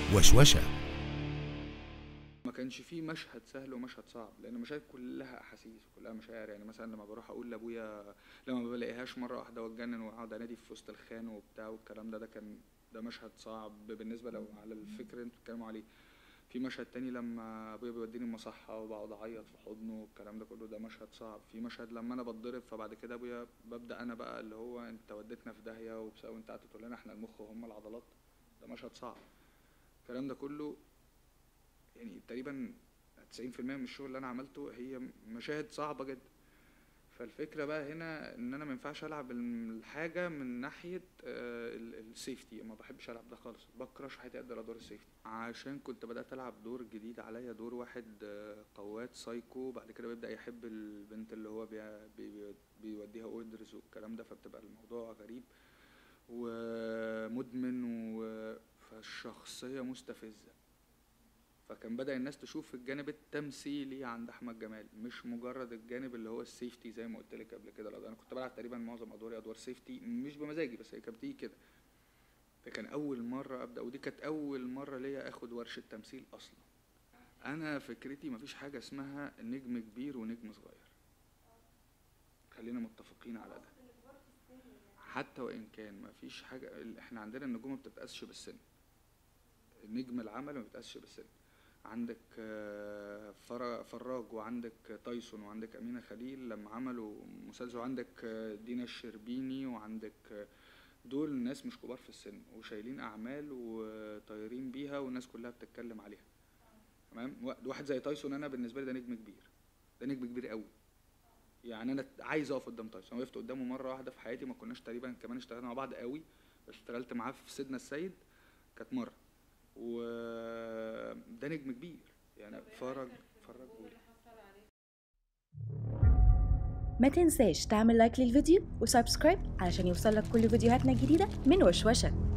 وشوشة ما كانش فيه مشهد سهل ومشهد صعب لان المشاهد كلها احاسيس وكلها مشاعر يعني مثلا لما بروح اقول لابويا لما ما بلاقيهاش مره واحده واتجنن واقعد انادي في وسط الخان وبتاع والكلام ده ده كان ده مشهد صعب بالنسبه لو على الفكر اللي انتوا بتتكلموا عليه في مشهد تاني لما ابويا بيوديني المصحه وبقعد اعيط في حضنه والكلام ده كله ده مشهد صعب في مشهد لما انا بتضرب فبعد كده ابويا ببدا انا بقى اللي هو انت وديتنا في داهيه وبسبب انت قعدت تقول لنا احنا المخ وهم العضلات ده مشهد صعب الكلام ده كله يعني تقريبا 90% من الشغل اللي انا عملته هي مشاهد صعبه جدا فالفكره بقى هنا ان انا ما ينفعش العب الحاجه من ناحيه آه، ال- السيفتي ما بحبش العب ده خالص بكره حياتي اقدر ادور السيفتي عشان كنت بدات العب دور جديد عليا دور واحد آه، قوات سايكو بعد كده بيبدا يحب البنت اللي هو بي بي بيوديها اوردرز والكلام ده فبتبقى الموضوع غريب ومدمن و فالشخصيه مستفزه فكان بدأ الناس تشوف الجانب التمثيلي عند احمد جمال مش مجرد الجانب اللي هو السيفتي زي ما قلت لك قبل كده لأ، انا كنت بلعب تقريبا معظم ادواري ادوار سيفتي مش بمزاجي بس هي كانت بتيجي كده فكان اول مره ابدا ودي كانت اول مره ليا اخد ورشه تمثيل اصلا انا فكرتي مفيش حاجه اسمها نجم كبير ونجم صغير خلينا متفقين على ده حتى وان كان مفيش حاجه احنا عندنا النجوم ما بتتقاسش بالسن نجم العمل ما بيتقاسش بالسن عندك آه، فرا- فراج وعندك تايسون وعندك أمينة خليل لما عملوا مسلسل وعندك آه، دينا الشربيني وعندك آه، دول ناس مش كبار في السن وشايلين أعمال وطايرين بيها والناس كلها بتتكلم عليها تمام وا- واحد زي تايسون أنا بالنسبة لي ده نجم كبير ده نجم كبير قوي يعني أنا عايز أقف قدام تايسون أنا وقفت قدامه مرة واحدة في حياتي ما كناش تقريبا كمان اشتغلنا مع بعض قوي بس اشتغلت معاه في سيدنا السيد كانت مرة وده نجم كبير يعني فرج فرج قولي. ما تنساش تعمل لايك للفيديو وسبسكرايب علشان يوصلك كل فيديوهاتنا الجديدة من وشوشة